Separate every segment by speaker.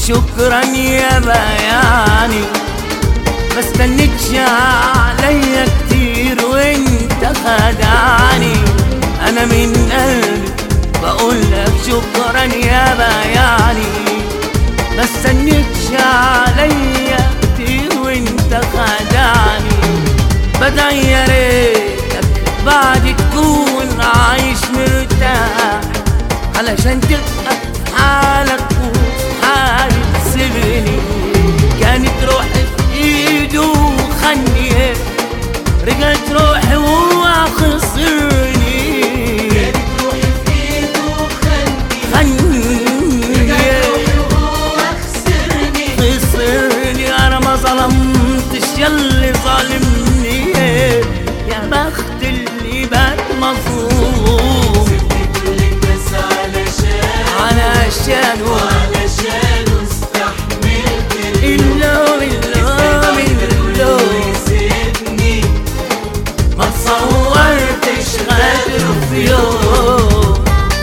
Speaker 1: شكرا يا بياني ما استنيتش عليا كتير وانت خدعني انا من قلبي بقول لك شكرا يا بياني ما استنيتش عليا كتير وانت خدعني بدعي يا ريتك بعد تكون عايش مرتاح علشان تبقى في حالك وفي حالي تسيبني كانت روحي في ايده وخني رجعت روحي وهو خسرني
Speaker 2: كانت روحي في ايده وخلني
Speaker 1: خني
Speaker 2: رجعت روحي وهو خسرني
Speaker 1: خسرني انا ما ظلمتش ياللي ظالمني يا بخت اللي بات مظلوم
Speaker 2: سبت كلك بس علشان
Speaker 1: علشانه
Speaker 2: وعلشان استحملت
Speaker 1: اللوم اللوم اللوم
Speaker 2: يسيبني
Speaker 1: ما تصورتش غدر في يوم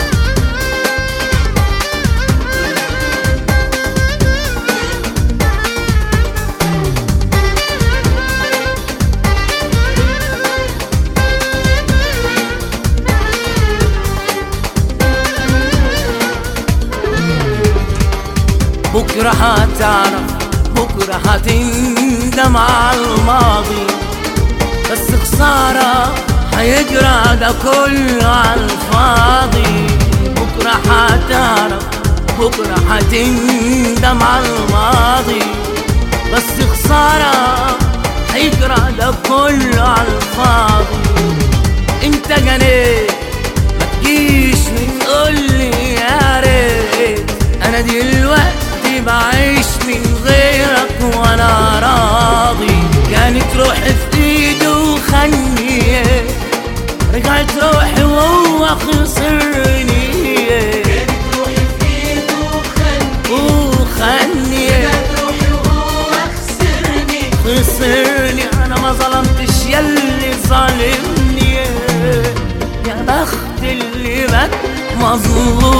Speaker 1: بكرة هتعرف بكرة هتندم على الماضي بس خسارة هيجرى ده كله على الفاضي بكرة هتعرف بكرة هتندم على الماضي بس خسارة هيجرى ده كله على الفاضي انت جنيت ما تجيش وتقولي يا ريت انا دلوقتي بعيش من غيرك وانا راضي كانت روحي في ايده وخني رجعت روحي وهو خسرني
Speaker 2: كانت روحي في ايده وخلني
Speaker 1: وخني
Speaker 2: رجعت روحي وهو خسرني
Speaker 1: خسرني انا ما ظلمتش ياللي ظالمني يا بخت اللي بات مظلوم